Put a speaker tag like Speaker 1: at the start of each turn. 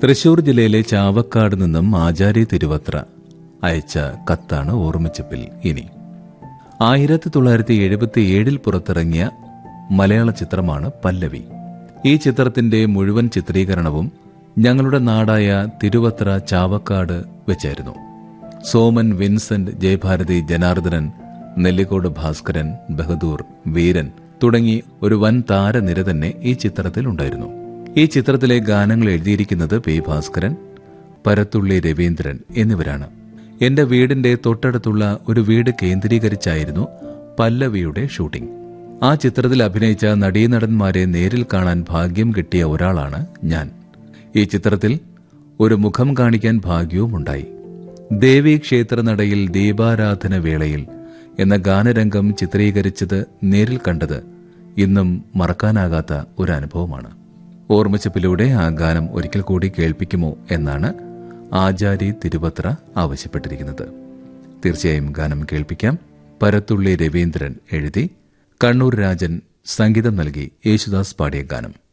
Speaker 1: തൃശൂർ ജില്ലയിലെ ചാവക്കാട് നിന്നും ആചാര്യ തിരുവത്ര അയച്ച കത്താണ് ഓർമ്മിച്ചപ്പിൽ ഇനി ആയിരത്തി തൊള്ളായിരത്തി എഴുപത്തി ഏഴിൽ പുറത്തിറങ്ങിയ മലയാള ചിത്രമാണ് പല്ലവി ഈ ചിത്രത്തിന്റെ മുഴുവൻ ചിത്രീകരണവും ഞങ്ങളുടെ നാടായ തിരുവത്ര ചാവക്കാട് വെച്ചായിരുന്നു സോമൻ വിൻസെന്റ് ജയഭാരതി ജനാർദ്ദനൻ നെല്ലിക്കോട് ഭാസ്കരൻ ബഹദൂർ വീരൻ തുടങ്ങി ഒരു വൻ താരനിര തന്നെ ഈ ചിത്രത്തിൽ ഉണ്ടായിരുന്നു ഈ ചിത്രത്തിലെ ഗാനങ്ങൾ എഴുതിയിരിക്കുന്നത് പി ഭാസ്കരൻ പരത്തുള്ളി രവീന്ദ്രൻ എന്നിവരാണ് എന്റെ വീടിന്റെ തൊട്ടടുത്തുള്ള ഒരു വീട് കേന്ദ്രീകരിച്ചായിരുന്നു പല്ലവിയുടെ ഷൂട്ടിംഗ് ആ ചിത്രത്തിൽ അഭിനയിച്ച നടീനടന്മാരെ നേരിൽ കാണാൻ ഭാഗ്യം കിട്ടിയ ഒരാളാണ് ഞാൻ ഈ ചിത്രത്തിൽ ഒരു മുഖം കാണിക്കാൻ ഭാഗ്യവുമുണ്ടായി ദേവീ ക്ഷേത്രനടയിൽ ദീപാരാധന വേളയിൽ എന്ന ഗാനരംഗം ചിത്രീകരിച്ചത് നേരിൽ കണ്ടത് ഇന്നും മറക്കാനാകാത്ത ഒരു അനുഭവമാണ് ഓർമ്മച്ചപ്പിലൂടെ ആ ഗാനം ഒരിക്കൽ കൂടി കേൾപ്പിക്കുമോ എന്നാണ് ആചാരി തിരുവത്ര ആവശ്യപ്പെട്ടിരിക്കുന്നത് തീർച്ചയായും ഗാനം കേൾപ്പിക്കാം പരത്തുള്ളി രവീന്ദ്രൻ എഴുതി കണ്ണൂർ രാജൻ സംഗീതം നൽകി യേശുദാസ് പാടിയ ഗാനം